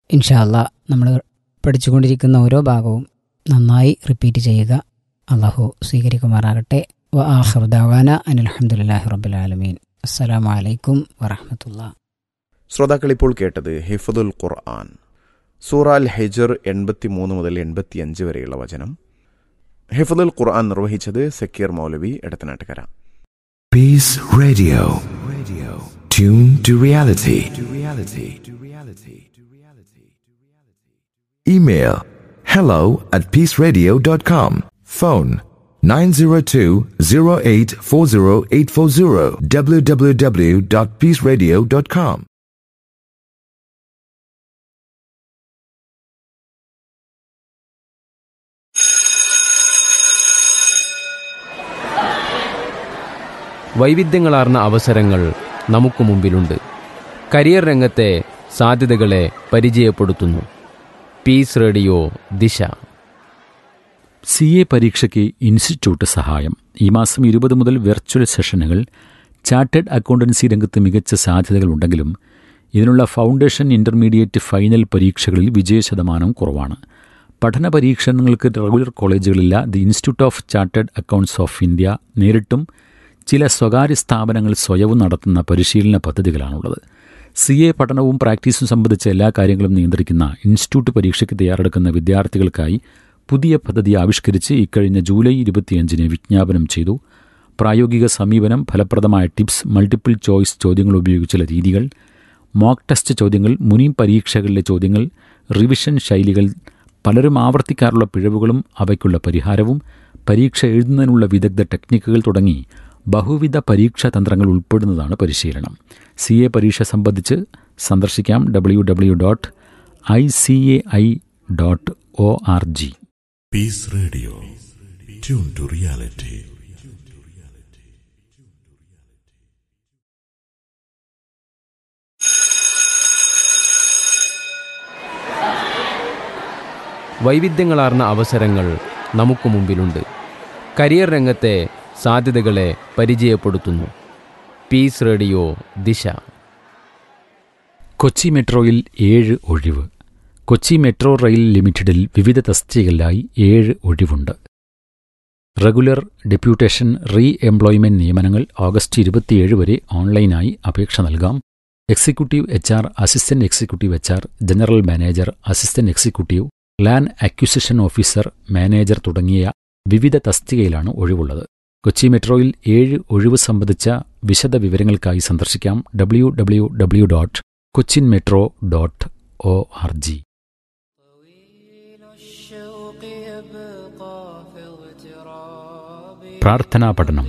ഇൻഷാല്ല നമ്മൾ പഠിച്ചുകൊണ്ടിരിക്കുന്ന ഓരോ ഭാഗവും നന്നായി റിപ്പീറ്റ് ചെയ്യുക അള്ളാഹു സ്വീകരിക്കുമാറാകട്ടെ വ ആഹ്റുദാവാന അനിൽഹമുല്ലാഹി റബ്ബുലാലമീൻ അസ്സലാമു അലൈക്കും വറഹമത്തുള്ള ശ്രോതാക്കൾ ഇപ്പോൾ കേട്ടത് ഹിഫദുൽ ഖുർആൻ സൂറ അൽ ഹെജർ എൺപത്തിമൂന്ന് മുതൽ എൺപത്തിയഞ്ച് വരെയുള്ള വചനം ഹിഫദുൽ ഖുർആൻ നിർവഹിച്ചത് സക്കീർ മൗലവി Edathanattukara Peace Radio. Radio. Tune to reality. To reality. To reality. To reality. Email hello at peaceradio.com. Phone 902-0840840 www.peaceradio.com. വൈവിധ്യങ്ങളാർന്ന അവസരങ്ങൾ നമുക്ക് മുമ്പിലുണ്ട് കരിയർ രംഗത്തെ സാധ്യതകളെ പരിചയപ്പെടുത്തുന്നു peace radio Disha C A പരീക്ഷയ്ക്ക് ഇൻസ്റ്റിറ്റ്യൂട്ട് സഹായം ഈ മാസം ഇരുപത് മുതൽ വെർച്വൽ സെഷനുകൾ ചാർട്ടേഡ് അക്കൗണ്ടൻസി രംഗത്ത് മികച്ച സാധ്യതകളുണ്ടെങ്കിലും ഇതിനുള്ള ഫൗണ്ടേഷൻ ഇൻ്റർമീഡിയറ്റ് ഫൈനൽ പരീക്ഷകളിൽ വിജയശതമാനം കുറവാണ് പഠന പരീക്ഷണങ്ങൾക്ക് റെഗുലർ കോളേജുകളില്ല the institute of chartered accounts of India നേരിട്ടും ചില സ്വകാര്യ സ്ഥാപനങ്ങൾ സ്വയവും നടത്തുന്ന പരിശീലന പദ്ധതികളാണുള്ളത് സി എ പഠനവും പ്രാക്ടീസും സംബന്ധിച്ച എല്ലാ കാര്യങ്ങളും നിയന്ത്രിക്കുന്ന ഇൻസ്റ്റിറ്റ്യൂട്ട് പരീക്ഷയ്ക്ക് തയ്യാറെടുക്കുന്ന വിദ്യാർത്ഥികൾക്കായി പുതിയ പദ്ധതി ആവിഷ്കരിച്ച് ഇക്കഴിഞ്ഞ ജൂലൈ ഇരുപത്തിയഞ്ചിന് വിജ്ഞാപനം ചെയ്തു പ്രായോഗിക സമീപനം ഫലപ്രദമായ ടിപ്സ് മൾട്ടിപ്പിൾ ചോയ്സ് ചോദ്യങ്ങൾ ഉപയോഗിച്ചുള്ള രീതികൾ മോക്ക് ടെസ്റ്റ് ചോദ്യങ്ങൾ മുനി പരീക്ഷകളിലെ ചോദ്യങ്ങൾ റിവിഷൻ ശൈലികൾ പലരും ആവർത്തിക്കാറുള്ള പിഴവുകളും അവയ്ക്കുള്ള പരിഹാരവും പരീക്ഷ എഴുതുന്നതിനുള്ള വിദഗ്ധ ടെക്നിക്കുകൾ തുടങ്ങി ബഹുവിധ പരീക്ഷാ തന്ത്രങ്ങൾ ഉൾപ്പെടുന്നതാണ് പരിശീലനം സി എ പരീക്ഷ സംബന്ധിച്ച് സന്ദർശിക്കാം W W dot I C A I dot O R G Peace Radio. Tune to reality. വൈവിധ്യങ്ങളാർന്ന അവസരങ്ങൾ നമുക്ക് മുമ്പിലുണ്ട് കരിയർ രംഗത്തെ സാധ്യതകളെ പരിചയപ്പെടുത്തുന്നു പീസ് റേഡിയോ ദിശ കൊച്ചി മെട്രോയിൽ ഏഴ് ഒഴിവ് കൊച്ചി മെട്രോ റെയിൽ ലിമിറ്റഡിൽ വിവിധ തസ്തികകളിലായി ഏഴ് ഒഴിവുണ്ട് റെഗുലർ ഡെപ്യൂട്ടേഷൻ റീ എംപ്ലോയ്മെന്റ് നിയമനങ്ങൾ ഓഗസ്റ്റ് ഇരുപത്തിയേഴ് വരെ ഓൺലൈനായി അപേക്ഷ നൽകാം executive H R assistant executive H R general manager assistant executive land acquisition officer manager തുടങ്ങിയ വിവിധ തസ്തികയിലാണ് ഒഴിവുള്ളത് കൊച്ചി മെട്രോയിൽ ഏഴ് ഒഴിവ് സംബന്ധിച്ച വിശദ വിവരങ്ങൾക്കായി സന്ദർശിക്കാം W W W dot Cochin metro dot O R G പ്രാർത്ഥനാ പഠനം